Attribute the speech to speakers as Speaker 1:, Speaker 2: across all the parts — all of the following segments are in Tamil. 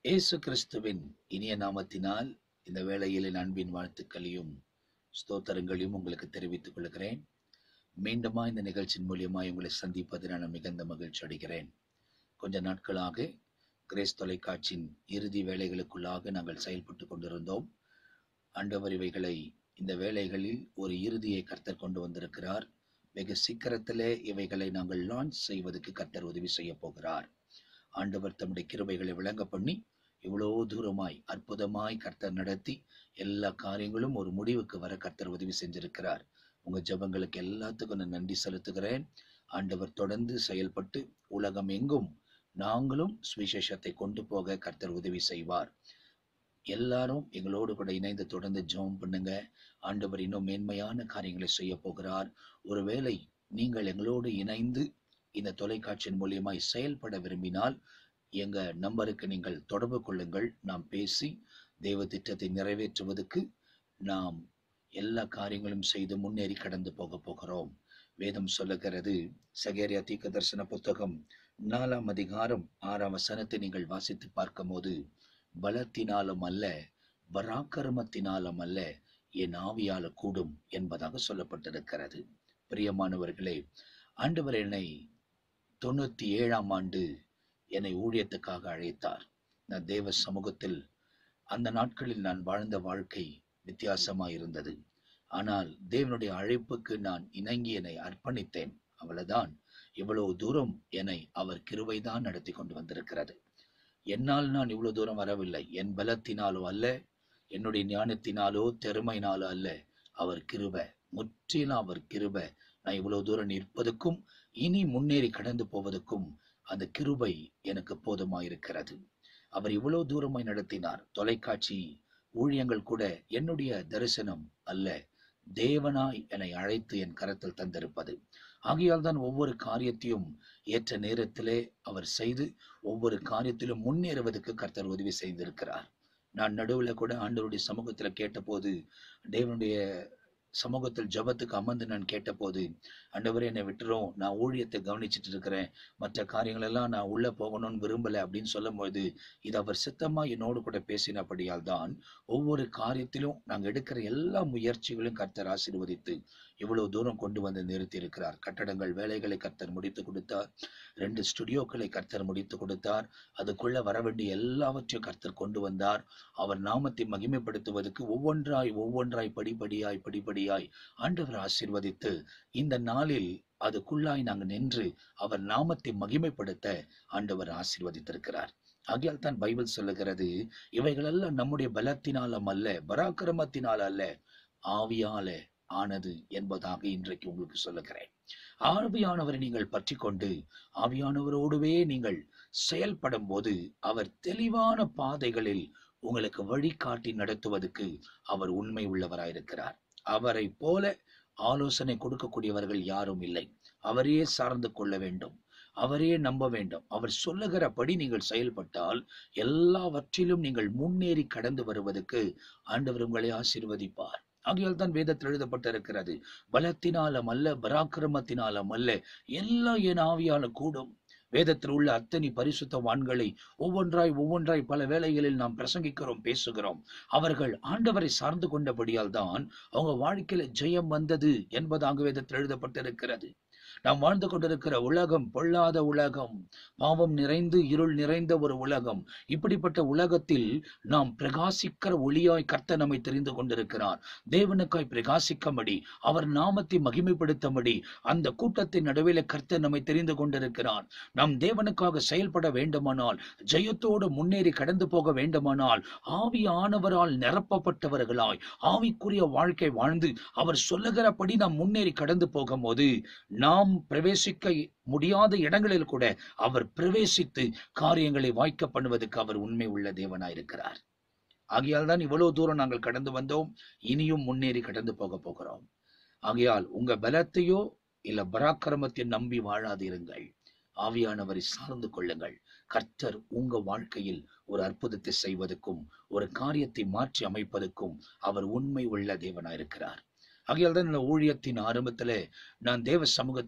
Speaker 1: இயேசு கிறிஸ்துவின் இனிய நாமத்தினால் இந்த வேளையில் என் அன்பின் வாழ்த்துக்களையும் ஸ்தோத்திரங்களையும் உங்களுக்கு தெரிவித்துக் கொள்கிறேன் மீண்டுமா இந்த நிகழ்ச்சியின் மூலியமாய் உங்களை சந்திப்பதில் நான் மிகுந்த மகிழ்ச்சி அடைகிறேன் கொஞ்ச நாட்களாக கிரேஸ் தொலைக்காட்சியின் இறுதி வேலைகளுக்குள்ளாக நாங்கள் செயல்பட்டு கொண்டிருந்தோம் ஆண்டவர் இவைகளை இந்த வேலைகளில் ஒரு இறுதியை கர்த்தர் கொண்டு வந்திருக்கிறார் வெகு சீக்கிரத்திலே இவைகளை நாங்கள் லான்ச் செய்வதற்கு கர்த்தர் உதவி செய்ய போகிறார் ஆண்டவர் தம்முடைய கிருபைகளை விளங்க பண்ணி இவ்வளோ தூரமாய் அற்புதமாய் கர்த்தர் நடத்தி எல்லா காரியங்களும் ஒரு முடிவுக்கு வர கர்த்தர் உதவி செஞ்சிருக்கிறார் உங்க ஜெபங்களுக்கு எல்லாத்துக்கும் நான் நன்றி செலுத்துகிறேன் ஆண்டவர் தொடர்ந்து செயல்பட்டு உலகம் எங்கும் நாங்களும் சுவிசேஷத்தை கொண்டு போக கர்த்தர் உதவி செய்வார் எல்லாரும் எங்களோடு கூட இணைந்து தொடர்ந்து ஜெபம் பண்ணுங்க ஆண்டவர் இன்னும் மேன்மையான காரியங்களை செய்ய போகிறார் ஒருவேளை நீங்கள் எங்களோடு இணைந்து இந்த தொலைக்காட்சியின் மூலியமாய் செயல்பட விரும்பினால் எங்க நம்பருக்கு நீங்கள் தொடர்பு கொள்ளுங்கள் நாம் பேசி தெய்வ திட்டத்தை நிறைவேற்றுவதற்கு நாம் எல்லா காரியங்களும் செய்து முன்னேறி கடந்து போக போகிறோம் வேதம் சொல்லுகிறது சகேரியா தீர்க்க தரிசன புத்தகம் நாலாம் அதிகாரம் ஆறாம் வசனத்தை நீங்கள் வாசித்து பார்க்கும்போது பலத்தினாலும் அல்ல பராக்கிரமத்தினாலும் அல்ல என் ஆவியால கூடும் என்பதாக சொல்லப்பட்டிருக்கிறது பிரியமானவர்களே ஆண்டவர் என்னை தொண்ணூத்தி ஏழாம் ஆண்டு என்னை ஊழியத்துக்காக அழைத்தார் நான் தேவ சமூகத்தில் அந்த நாட்களில் நான் வாழ்ந்த வாழ்க்கை வித்தியாசமாய் இருந்தது ஆனால் தேவனுடைய அழைப்புக்கு நான் இணங்கி என்னை அர்ப்பணித்தேன் அவ்வளவுதான் இவ்வளவு தூரம் என்னை அவர் கிருவைதான் நடத்தி கொண்டு வந்திருக்கிறது என்னால் நான் இவ்வளவு தூரம் வரவில்லை என் பலத்தினாலோ அல்ல என்னுடைய ஞானத்தினாலோ திறமையினாலோ அல்ல அவர் கிருப முற்றிலும் அவர் கிருப நான் இவ்வளவு தூரம் நிற்பதற்கும் இனி முன்னேறி கடந்து போவதற்கும் அந்த கிருபை எனக்கு போதுமாயிருக்கிறது அவர் இவ்வளவு தூரமாய் நடத்தினார் தொலைக்காட்சி ஊழியங்கள் கூட என்னுடைய தரிசனம் அல்ல தேவனாய் என்னை அழைத்து என் கரத்தில் தந்திருப்பது ஆகையால் தான் ஒவ்வொரு காரியத்தையும் ஏற்ற நேரத்திலே அவர் செய்து ஒவ்வொரு காரியத்திலும் முன்னேறுவதற்கு கர்த்தர் உதவி செய்திருக்கிறார் நான் நடுவில் கூட ஆண்டவருடைய சமூகத்தில் கேட்டபோது தேவனுடைய சமூகத்தில் ஜபத்துக்கு அமர்ந்து நான் கேட்டபோது ஆண்டவரே என்னை விட்டுரும் நான் ஊழியத்தை கவனிச்சிட்டு இருக்கிறேன் மற்ற காரியங்கள் எல்லாம் நான் உள்ள போகணும்னு விரும்பல அப்படின்னு சொல்லும்போது இது அவர் சித்தமா என்னோடு கூட பேசினபடியால் தான் ஒவ்வொரு காரியத்திலும் நாங்கள் எடுக்கிற எல்லா முயற்சிகளையும் கர்த்தர் ஆசீர்வதித்து இவ்வளவு தூரம் கொண்டு வந்து நிறுத்தி இருக்கிறார் கட்டடங்கள் வேலைகளை கர்த்தர் முடித்து கொடுத்தார் ரெண்டு ஸ்டுடியோக்களை கர்த்தர் முடித்து கொடுத்தார் அதுக்குள்ள வர வேண்டிய எல்லாவற்றையும் கர்த்தர் கொண்டு வந்தார் அவர் நாமத்தை மகிமைப்படுத்துவதற்கு ஒவ்வொன்றாய் ஒவ்வொன்றாய் படிப்படியாய் படிப்படியாய் ஆண்டவர் ஆசீர்வதித்து இந்த நாளில் அதுக்குள்ளாய் நாங்கள் நின்று அவர் நாமத்தை மகிமைப்படுத்த ஆண்டவர் ஆசீர்வதித்திருக்கிறார் ஆகையால் தான் பைபிள் சொல்லுகிறது இவைகளெல்லாம் நம்முடைய பலத்தினாலும் அல்ல பராக்கிரமத்தினால் அல்ல ஆவியால ஆனது என்பதாக இன்றைக்கு உங்களுக்கு சொல்லுகிறேன் ஆவியானவரை நீங்கள் பற்றி கொண்டு ஆவியானவரோடுவே நீங்கள் செயல்படும் போது அவர் தெளிவான பாதைகளில் உங்களுக்கு வழிகாட்டி நடத்துவதற்கு அவர் உண்மை உள்ளவராயிருக்கிறார் அவரை போல ஆலோசனை கொடுக்கக்கூடியவர்கள் யாரும் இல்லை அவரையே சார்ந்து கொள்ள வேண்டும் அவரே நம்ப வேண்டும் அவர் சொல்லுகிறபடி நீங்கள் செயல்பட்டால் எல்லாவற்றிலும் நீங்கள் முன்னேறி கடந்து வருவதற்கு ஆண்டவர் உங்களை ஆசீர்வதிப்பார் ஆகையால் தான் வேதத்தில் எழுதப்பட்டிருக்கிறது பலத்தினாலும் அல்ல பராக்கிரமத்தினாலும் அல்ல எல்லாம் என் ஆவியால கூடும் வேதத்தில் உள்ள அத்தனை பரிசுத்தவான்களை ஒவ்வொன்றாய் ஒவ்வொன்றாய் பல வேளைகளில் நாம் பிரசங்கிக்கிறோம் பேசுகிறோம் அவர்கள் ஆண்டவரை சார்ந்து கொண்டபடியால் தான் அவங்க வாழ்க்கையில ஜெயம் வந்தது என்பதாக வேதத்தில் எழுதப்பட்டிருக்கிறது நாம் வாழ்ந்து கொண்டிருக்கிற உலகம் பொல்லாத உலகம் பாவம் நிறைந்து இருள் நிறைந்த ஒரு உலகம் இப்படிப்பட்ட உலகத்தில் நாம் பிரகாசிக்கிற ஒளியாய் கர்த்த நம்மை தெரிந்து கொண்டிருக்கிறார் தேவனுக்காய் பிரகாசிக்கும்படி அவர் நாமத்தை மகிமைப்படுத்தும்படி அந்த கூட்டத்தின் நடுவில் கர்த்த நம்மை தெரிந்து கொண்டிருக்கிறார் நாம் தேவனுக்காக செயல்பட வேண்டுமானால் ஜெயத்தோடு முன்னேறி கடந்து போக வேண்டுமானால் ஆவியானவரால் நிரப்பப்பட்டவர்களாய் ஆவிக்குரிய வாழ்க்கை வாழ்ந்து அவர் சொல்லுகிறபடி நாம் முன்னேறி கடந்து போகும்போது நாம் பிரவேசிக்க முடியாத இடங்களில் கூட அவர் பிரவேசித்து காரியங்களை வாய்க்க பண்ணுவதற்கு அவர் உண்மை உள்ள தேவனாயிருக்கிறார் ஆகையால் தான் இவ்வளவு தூரம் நாங்கள் கடந்து வந்தோம் இனியும் முன்னேறி கடந்து போக போகிறோம் ஆகையால் உங்க பலத்தையோ இல்ல பராக்கிரமத்தை நம்பி வாழாதிருங்கள் ஆவியானவரை சார்ந்து கொள்ளுங்கள் கர்த்தர் உங்க வாழ்க்கையில் ஒரு அற்புதத்தை செய்வதற்கும் ஒரு காரியத்தை மாற்றி அமைப்பதற்கும் அவர் உண்மை உள்ள தேவனாயிருக்கிறார் ஆகையால் தான் இந்த ஊழியத்தின் ஆரம்பத்துல நான் தேவ சமூகத்துல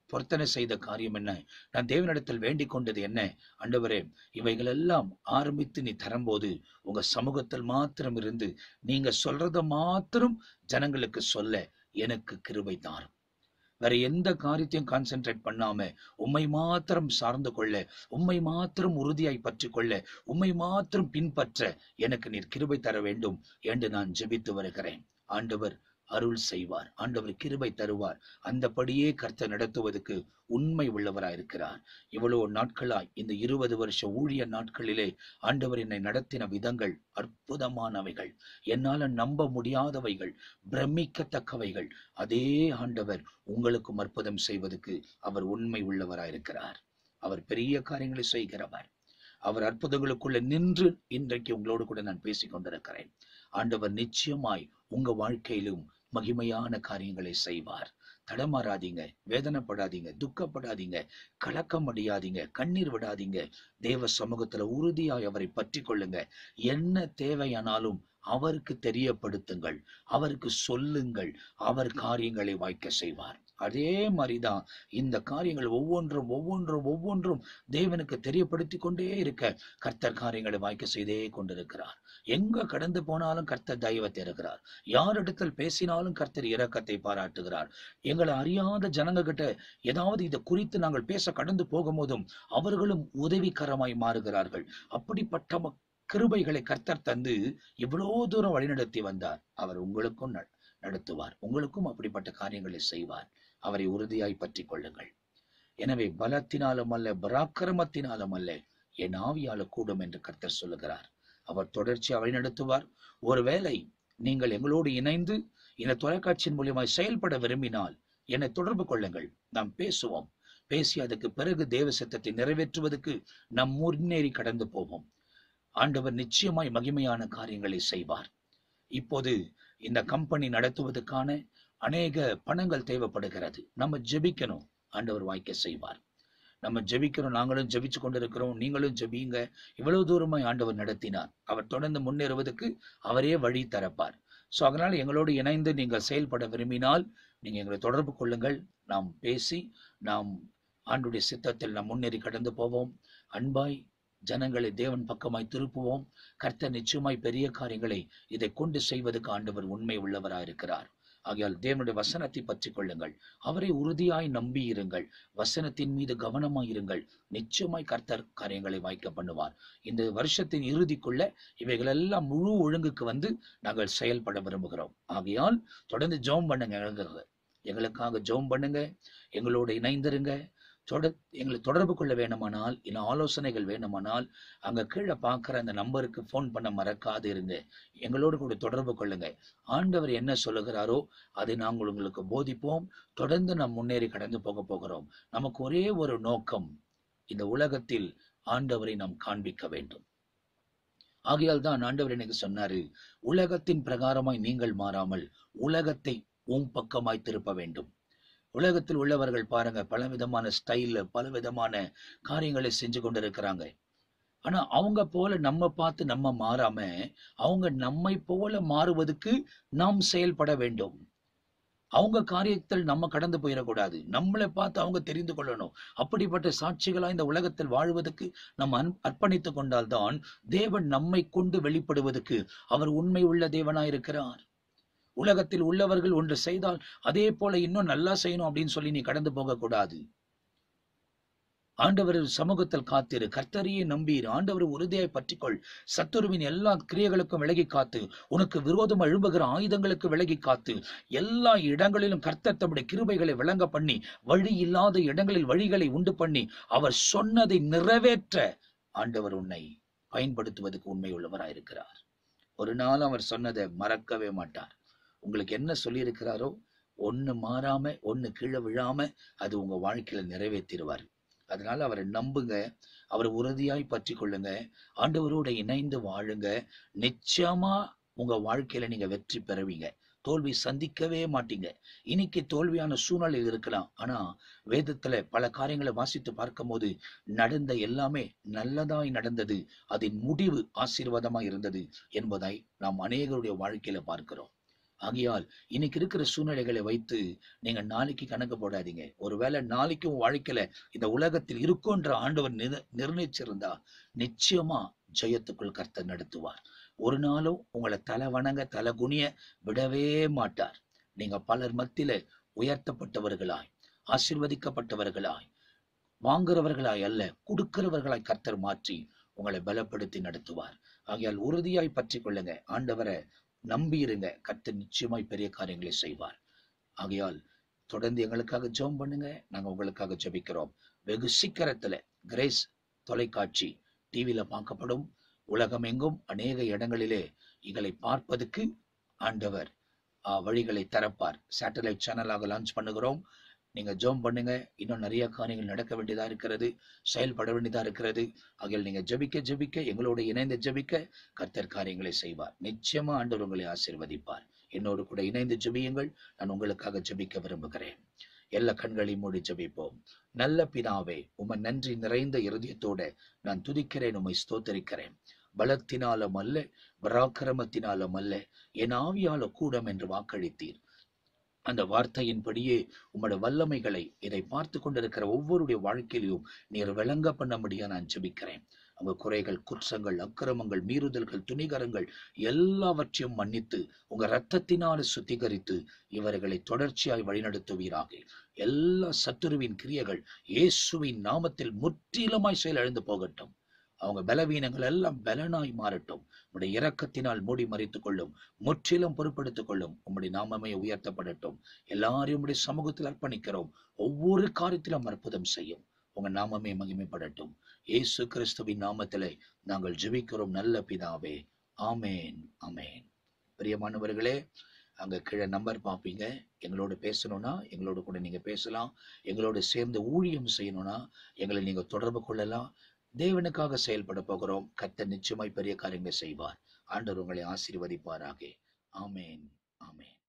Speaker 1: பொருத்தனை செய்த காரியம் என்ன நான் தேவனிடத்தில் வேண்டிக் கொண்டது என்ன ஆண்டவரே இவைகளெல்லாம் ஆரம்பித்து நீ தரும்போது உங்க சமூகத்தில் மாத்திரம் இருந்து நீங்க சொல்றத மாத்திரம் ஜனங்களுக்கு சொல்ல எனக்கு கிருபை தாரும் வேற எந்த காரியத்தையும் கான்சென்ட்ரேட் பண்ணாம உம்மை மாத்திரம் சார்ந்து கொள்ள உம்மை மாத்திரம் உறுதியாய் பற்றி கொள்ள உம்மை மாத்திரம் பின்பற்ற எனக்கு நீர் கிருபை தர வேண்டும் என்று நான் ஜெபித்து வருகிறேன் ஆண்டவர் அருள் செய்வார் ஆண்டவர் கிருபை தருவார் அந்தபடியே கர்த்தர் நடத்துவதற்கு உண்மை உள்ளவராயிருக்கிறார் இவ்வளவு நாட்களாய் இந்த இருபது வருஷ ஊழிய நாட்களிலே ஆண்டவர் என்னை நடத்தின விதங்கள் அற்புதமானவைகள் என்னால நம்ப முடியாதவைகள் பிரமிக்கத்தக்கவைகள் அதே ஆண்டவர் உங்களுக்கும் அற்புதம் செய்வதற்கு அவர் உண்மை உள்ளவராயிருக்கிறார் அவர் பெரிய காரியங்களை செய்கிறவர் அவர் அற்புதங்களுக்குள்ள நின்று இன்றைக்கு உங்களோடு கூட நான் பேசிக் கொண்டிருக்கிறேன் ஆண்டவர் நிச்சயமாய் உங்க வாழ்க்கையிலும் மகிமையான காரியங்களை செய்வார் தடமாறாதீங்க வேதனைப்படாதீங்க துக்கப்படாதீங்க கலக்கம் அடையாதீங்க கண்ணீர் விடாதீங்க தேவ சமூகத்துல உறுதியாய் அவரை பற்றி கொள்ளுங்க என்ன தேவையானாலும் அவருக்கு தெரியப்படுத்துங்கள் அவருக்கு சொல்லுங்கள் அவர் காரியங்களை வாய்க்க செய்வார் அதே மாதிரிதான் இந்த காரியங்கள் ஒவ்வொன்றும் ஒவ்வொன்றும் ஒவ்வொன்றும் தேவனுக்கு தெரியப்படுத்தி கொண்டே இருக்க கர்த்தர் காரியங்களை வாய்க்க செய்தே கொண்டிருக்கிறார் எங்க கடந்து போனாலும் கர்த்தர் தெய்வத்தை இருக்கிறார் யாரிடத்தில் பேசினாலும் கர்த்தர் இரக்கத்தை பாராட்டுகிறார் எங்களை அறியாத ஜனங்க கிட்ட ஏதாவது இதை குறித்து நாங்கள் பேச கடந்து போகும்போதும் அவர்களும் உதவிகரமாய் மாறுகிறார்கள் அப்படிப்பட்ட ம- கிருபைகளை கர்த்தர் தந்து இவ்வளோ தூரம் வழிநடத்தி வந்தார் அவர் உங்களுக்கும் ந- நடத்துவார் உங்களுக்கும் அப்படிப்பட்ட காரியங்களை செய்வார் அவரை உறுதியாய் பற்றி கொள்ளுங்கள் எனவே பலத்தினாலும் அல்ல பராக்கிரமத்தினாலும் அல்ல என் ஆவியால கூடும் என்று கர்த்தர் சொல்லுகிறார் அவர் தொடர்ச்சியாக வழிநடத்துவார் ஒருவேளை நீங்கள் எங்களோடு இணைந்து இந்த தொலைக்காட்சியின் மூலியமாய் செயல்பட விரும்பினால் என்னை தொடர்பு கொள்ளுங்கள் நாம் பேசுவோம் பேசி அதுக்கு பிறகு தேவ சித்தத்தை நிறைவேற்றுவதற்கு நாம் முன்னேறி கடந்து போவோம் ஆண்டவர் நிச்சயமாய் மகிமையான காரியங்களை செய்வார் இப்போது இந்த கம்பெனி நடத்துவதற்கான அநேக பணங்கள் தேவைப்படுகிறது நம்ம ஜெபிக்கணும் ஆண்டவர் வாய்க்க செய்வார் நம்ம ஜெபிக்கிறோம் நாங்களும் ஜெபிச்சு கொண்டிருக்கிறோம் நீங்களும் ஜெபியுங்க இவ்வளவு தூரமாய் ஆண்டவர் நடத்தினார் அவர் தொடர்ந்து முன்னேறுவதற்கு அவரே வழி தரப்பார் ஸோ அதனால எங்களோடு இணைந்து நீங்கள் செயல்பட விரும்பினால் நீங்க எங்களை தொடர்பு கொள்ளுங்கள் நாம் பேசி நாம் ஆண்டுடைய சித்தத்தில் நாம் முன்னேறி கடந்து போவோம் அன்பாய் ஜனங்களை தேவன் பக்கமாய் திருப்புவோம் கர்த்தர் நிச்சயமாய் பெரிய காரியங்களை இதை கொண்டு செய்வதற்கு ஆண்டவர் உண்மை உள்ளவராயிருக்கிறார் ஆகையால் தேவனுடைய வசனத்தை பற்றி கொள்ளுங்கள் அவரை உறுதியாய் நம்பி இருங்கள் வசனத்தின் மீது கவனமாய் இருங்கள் நிச்சயமாய் கர்த்தர் காரியங்களை வாய்க்க பண்ணுவார் இந்த வருஷத்தின் இறுதிக்குள்ள இவைகளெல்லாம் முழு ஒழுங்குக்கு வந்து நாங்கள் செயல்பட விரும்புகிறோம் ஆகையால் தொடர்ந்து ஜெபம் பண்ணுங்க எங்களுக்கு எங்களுக்காக ஜெபம் பண்ணுங்க எங்களோட இணைந்திருங்க தொடர் எங்களை தொடர்பு கொள்ள வேண்டுமானால் இல்லை ஆலோசனைகள் வேண்டுமானால் அங்க கீழே பார்க்குற அந்த நம்பருக்கு ஃபோன் பண்ண மறக்காது இருங்க எங்களோடு கூட தொடர்பு கொள்ளுங்க ஆண்டவர் என்ன சொல்லுகிறாரோ அதை நாங்கள் உங்களுக்கு போதிப்போம் தொடர்ந்து நாம் முன்னேறி கடந்து போக போகிறோம் நமக்கு ஒரே ஒரு நோக்கம் இந்த உலகத்தில் ஆண்டவரை நாம் காண்பிக்க வேண்டும் ஆகையால் தான் ஆண்டவர் எனக்கு சொன்னாரு உலகத்தின் பிரகாரமாய் நீங்கள் மாறாமல் உலகத்தை உன் பக்கமாய் திருப்ப வேண்டும் உலகத்தில் உள்ளவர்கள் பாருங்க பலவிதமான ஸ்டைல்ல பலவிதமான காரியங்களை செஞ்சு கொண்டிருக்கிறாங்க ஆனா அவங்க போல நம்ம பார்த்து நம்ம மாறாம அவங்க நம்மை போல மாறுவதற்கு நாம் செயல்பட வேண்டும் அவங்க காரியத்தில் நம்ம கடந்து போயிடக்கூடாது நம்மளை பார்த்து அவங்க தெரிந்து கொள்ளணும் அப்படிப்பட்ட சாட்சிகளா இந்த உலகத்தில் வாழ்வதற்கு நம்ம அன்- அர்ப்பணித்துக் கொண்டால்தான் தேவன் நம்மை கொண்டு வெளிப்படுவதற்கு அவர் உண்மை உள்ள தேவனாயிருக்கிறார் உலகத்தில் உள்ளவர்கள் ஒன்று செய்தால் அதே போல இன்னும் நல்லா செய்யணும் அப்படின்னு சொல்லி நீ கடந்து போக கூடாது ஆண்டவர் சமூகத்தில் காத்திரு கர்த்தரையே நம்பீர் ஆண்டவர் உறுதியாய் பற்றிக்கொள் சத்துருவின் எல்லா கிரியைகளுக்கும் விலகி காத்து உனக்கு விரோதம் எழும்புகிற ஆயுதங்களுக்கு விலகி காத்து எல்லா இடங்களிலும் கர்த்தர் தம்முடைய கிருபைகளை விளங்க பண்ணி வழி இல்லாத இடங்களில் வழிகளை உண்டு பண்ணி அவர் சொன்னதை நிறைவேற்ற ஆண்டவர் உன்னை பயன்படுத்துவதற்கு உண்மை உள்ளவராயிருக்கிறார் ஒரு நாள் அவர் சொன்னதை மறக்கவே மாட்டார் உங்களுக்கு என்ன சொல்லியிருக்கிறாரோ ஒண்ணு மாறாம ஒண்ணு கீழே விழாம அது உங்க வாழ்க்கையில நிறைவேற்றிடுவார் அதனால அவரை நம்புங்க அவரை உறுதியாய் பற்றி கொள்ளுங்க ஆண்டவரோட இணைந்து வாழுங்க நிச்சயமா உங்க வாழ்க்கையில நீங்க வெற்றி பெறுவீங்க தோல்வி சந்திக்கவே மாட்டீங்க இன்னைக்கு தோல்வியான சூழ்நிலை இருக்கலாம் ஆனா வேதத்துல பல காரியங்களை வாசித்து பார்க்கும்போது நடந்த எல்லாமே நல்லதாய் நடந்தது அதன் முடிவு ஆசீர்வாதமாய் இருந்தது என்பதை நாம் அநேகருடைய வாழ்க்கையில பார்க்கிறோம் ஆகையால் இன்னைக்கு இருக்கிற சூழ்நிலைகளை வைத்து நீங்க நாளைக்கு கணக்கு போடாதீங்க ஒருவேளை நாளைக்கும் வாழ்க்கையில இந்த உலகத்தில் இருக்குன்ற ஆண்டவர் நிர் நிர்ணயிச்சிருந்தா நிச்சயமா ஜெயத்துக்குள் கர்த்தர் நடத்துவார் ஒரு நாளும் உங்களை தலை வணங்க தலை குனிய விடவே மாட்டார் நீங்க பலர் மத்தியில உயர்த்தப்பட்டவர்களாய் ஆசிர்வதிக்கப்பட்டவர்களாய் வாங்குறவர்களாய் அல்ல கொடுக்கிறவர்களாய் கர்த்தர் மாற்றி உங்களை பலப்படுத்தி நடத்துவார் ஆகையால் உறுதியாய் பற்றி கொள்ளுங்க ஆண்டவரை நம்பி இருங்க கர்த்தர் நிச்சயமாய் பெரிய காரியங்களை செய்வார் ஆகையால் தொடர்ந்து எங்களுக்காக ஜெபம் பண்ணுங்க நாங்க உங்களுக்காக ஜெபிக்கிறோம் வெகு சீக்கிரத்துல கிரேஸ் தொலைக்காட்சி டிவியில பார்க்கப்படும் உலகம் எங்கும் அநேக இடங்களிலே எங்களை பார்ப்பதற்கு ஆண்டவர் ஆஹ், வழிகளை திறப்பார் சேட்டலைட் சேனலாக லான்ச் பண்ணுகிறோம் நீங்க ஜெபம் பண்ணுங்க இன்னும் நிறைய காரியங்கள் நடக்க வேண்டியதா இருக்கிறது செயல்பட வேண்டியதா இருக்கிறது ஆகையால் நீங்க ஜெபிக்க ஜெபிக்க எங்களோட இணைந்து ஜெபிக்க கர்த்தர் காரியங்களை செய்வார் நிச்சயமா ஆண்டவர் உங்களை ஆசீர்வதிப்பார் என்னோடு கூட இணைந்து ஜெபியுங்கள் நான் உங்களுக்காக ஜெபிக்க விரும்புகிறேன் எல்லா கண்களையும் மூடி ஜெபிப்போம் நல்ல பிதாவே உம நன்றி நிறைந்த இருதயத்தோட நான் துதிக்கிறேன் உம்மை ஸ்தோத்தரிக்கிறேன் பலத்தினாலும் அல்ல பராக்கிரமத்தினாலும் அல்ல என் ஆவியால கூடம் என்று வாக்களித்தீர் அந்த வார்த்தையின்படியே உம்மோட வல்லமைகளை இதை பார்த்து கொண்டிருக்கிற ஒவ்வொருடைய வாழ்க்கையிலும் நீர் விளங்க பண்ணும்படியா நான் ஜெபிக்கிறேன் அவங்க குறைகள் குற்றங்கள் அக்கிரமங்கள் மீறுதல்கள் துணிகரங்கள் எல்லாவற்றையும் மன்னித்து உங்க இரத்தத்தினால் சுத்திகரித்து இவர்களை தொடர்ச்சியாய் வழிநடத்துவீராக எல்லா சத்துருவின் கிரியைகள் இயேசுவின் நாமத்தில் முற்றிலுமாய் செயலிழந்து போகட்டும் அவங்க பலவீனங்கள் எல்லாம் பலனாய் மாறட்டும் உம்முடைய இரக்கத்தினால் மூடி மறைத்துக் கொள்ளும் முற்றிலும் பொறுப்படுத்திக் கொள்ளும் உம்முடைய நாமமே உயர்த்தப்படட்டும் எல்லாரையும் உம்முடைய சமூகத்தில் அர்ப்பணிக்கிறோம் ஒவ்வொரு காரியத்திலும் அற்புதம் செய்யும் உங்க நாமமே மகிமைப்படட்டும் இயேசு கிறிஸ்துவின் நாமத்திலே நாங்கள் ஜெபிக்கிறோம் நல்ல பிதாவே ஆமேன் ஆமேன் பிரியமானவர்களே அங்க கீழே நம்பர் பார்ப்பீங்க எங்களோட பேசணும்னா எங்களோட கூட நீங்க பேசலாம் எங்களோட சேர்ந்து ஊழியம் செய்யணும்னா எங்களை நீங்க தொடர்பு கொள்ளலாம் தேவனுக்காக செயல்பட போகிறோம் கர்த்தர் நிச்சயமாய் பெரிய காரியங்களை செய்வார் ஆண்டவர் உங்களை ஆசீர்வதிப்பாராக ஆமேன் ஆமேன்